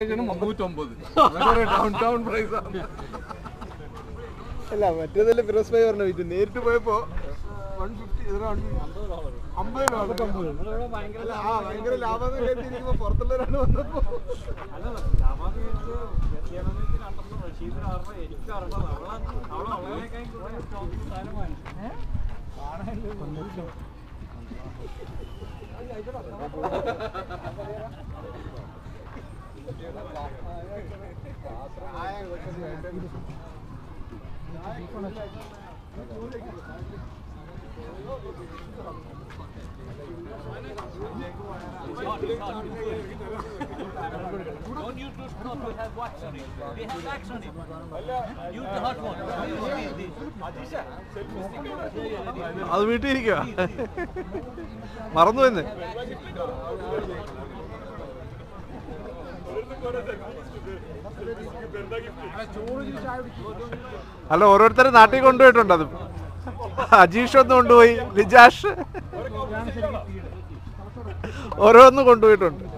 മുന്നൂറ്റൊമ്പത് down town price അല്ല മറ്റേതല്ലേ ഫിറോസ് ഭായി പറഞ്ഞ ഇത് നേരിട്ട് പോയപ്പോ വൺ ഫിഫ്റ്റി അമ്പത് രൂപ അല്ല, ആ ഭയങ്കര ലാഭം കേട്ടിരിക്കുമ്പോ പുറത്തുള്ളവരാണ് വന്നപ്പോ Don't use those cloth that have wax on it. They have wax on it. Use the hot one. അത് വീട്ടിൽ ഇരിക്കുക മറന്നു പോയെന്ന് അല്ല ഓരോരുത്തരും നാട്ടിൽ കൊണ്ടുപോയിട്ടുണ്ട് അത് അജീഷ് ഒന്ന് കൊണ്ടുപോയി ലിജാഷ് ഓരോന്ന് കൊണ്ടുപോയിട്ടുണ്ട്